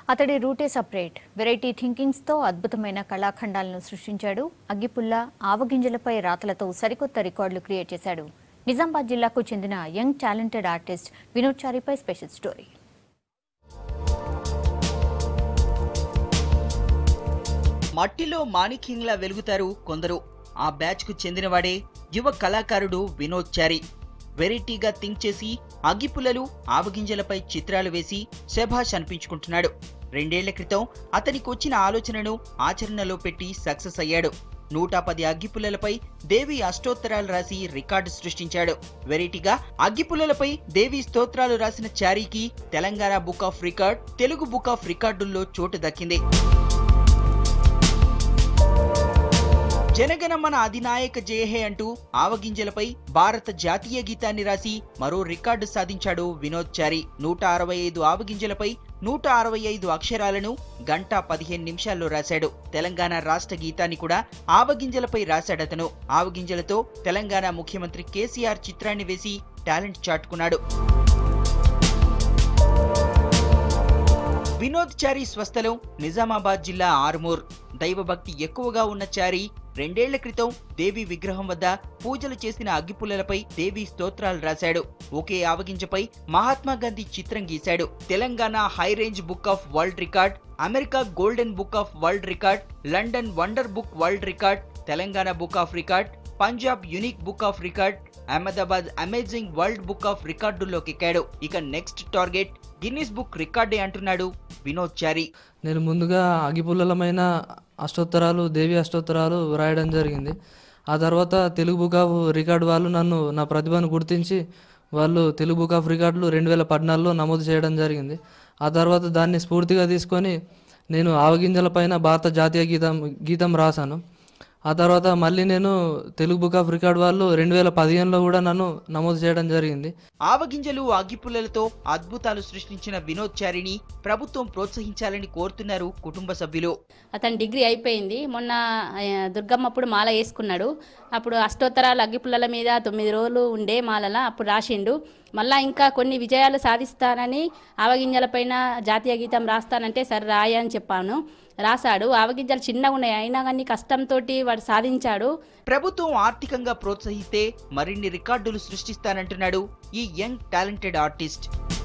అతడి రూటే separate variety థింకింగ్స్తో అద్భుతమైన కళాఖండాలను సృష్టించాడు అగ్గిపుల్ల ఆవగింజలపై రాతలతో సరికొత్త రికార్డులు క్రియేట్ చేశాడు నిజామాబాద్ జిల్లాకు చెందిన యంగ్ టాలెంటెడ్ ఆర్టిస్ట్ వినోద్ చారిపై స్పెషల్ స్టోరీ మట్టిలో మాణిక్యంలా వెలుగుతారు కొందరు ఆ బ్యాచ్ కు చెందినవాడే యువ కళాకారుడు వినోద్ చారి వెరైటీగా థింక్ చేసి అగ్గిపుల్లలు ఆవగింజలపై చిత్రాలు వేసి శభాష్ అనిపించుకుంటున్నాడు రెండేళ్ల క్రితం అతనికి వచ్చిన ఆలోచనను ఆచరణలో పెట్టి సక్సెస్ అయ్యాడు నూట పది అగ్గిపుల్లలపై దేవి అష్టోత్తరాలు రాసి రికార్డు సృష్టించాడు వెరైటీగా అగ్గిపుల్లలపై దేవి స్తోత్రాలు రాసిన చారీకి Telangana book of record Telugu book of రికార్డుల్లో చోటు దక్కింది జనగణమన అధినాయక జయహే అంటూ ఆవగింజలపై భారత జాతీయ గీతాన్ని రాసి మరో రికార్డు సాధించాడు వినోద్ చారి నూట అరవై ఐదు ఆవగింజలపై నూట అరవై ఐదు అక్షరాలను గంట పదిహేను నిమిషాల్లో రాశాడు తెలంగాణ రాష్ట్ర గీతాన్ని కూడా ఆవగింజలపై రాశాడతను ఆవగింజలతో తెలంగాణ ముఖ్యమంత్రి కేసీఆర్ చిత్రాన్ని వేసి టాలెంట్ చాటుకున్నాడు వినోద్ చారి స్వస్థలం నిజామాబాద్ జిల్లా ఆర్మూర్ దైవభక్తి ఎక్కువగా ఉన్న చారి రెండేళ్ల క్రితం దేవి విగ్రహం వద్ద పూజలు చేసిన అగ్గిపుల్లలపై దేవి స్తోత్రాలు రాశాడు ఒకే ఆవగింజపై మహాత్మా గాంధీ చిత్రం గీశాడు Telangana high range book of world record America golden book of world record London wonder book world record Telangana book of record Punjab unique book of record Ahmedabad amazing world book of రికార్డుల్లోకి ఎక్కాడు ఇక నెక్స్ట్ టార్గెట్ గిన్నిస్ బుక్ రికార్డే అంటున్నాడు వినోద్ చారి నేను ముందుగా అగిపుల్లలమైన అష్టోత్తరాలు దేవి అష్టోత్తరాలు వ్రాయడం జరిగింది ఆ తర్వాత తెలుగు బుక్ ఆఫ్ రికార్డ్ వాళ్ళు నన్ను నా ప్రతిభను గుర్తించి వాళ్ళు తెలుగు బుక్ ఆఫ్ రికార్డులు రెండు వేల పద్నాలుగులో నమోదు చేయడం జరిగింది ఆ తర్వాత దాన్ని స్ఫూర్తిగా తీసుకొని నేను ఆవగింజల పైన భారత జాతీయ గీతం గీతం రాశాను ఆ తర్వాత మళ్ళీ నేను తెలుగు బుక్ ఆఫ్ రికార్డ్ వాళ్ళు రెండు వేల పదిహేనులో కూడా నన్ను నమోదు చేయడం జరిగింది ఆవగింజలు అగ్గిపుల్లలతో అద్భుతాలు సృష్టించిన వినోద్ చారిని ప్రభుత్వం ప్రోత్సహించాలని కోరుతున్నారు కుటుంబ సభ్యులు అతని డిగ్రీ అయిపోయింది మొన్న ఆ, దుర్గమ్మ అప్పుడు మాల వేసుకున్నాడు అప్పుడు అష్టోత్తరాలు అగ్గిపుల్లల మీద తొమ్మిది రోజులు ఉండే మాలల అప్పుడు రాసిండు మళ్ళా ఇంకా కొన్ని విజయాలు సాధిస్తానని ఆవగింజలపైన జాతీయ గీతం రాస్తానంటే సరే రాయ అని చెప్పాను రాశాడు ఆవగింజలు చిన్నగా ఉన్నాయి అయినా కానీ కష్టంతో వాడు సాధించాడు ప్రభుత్వం ఆర్థికంగా ప్రోత్సహిస్తే మరిన్ని రికార్డులు సృష్టిస్తానంటున్నాడు ఈ యంగ్ టాలెంటెడ్ ఆర్టిస్ట్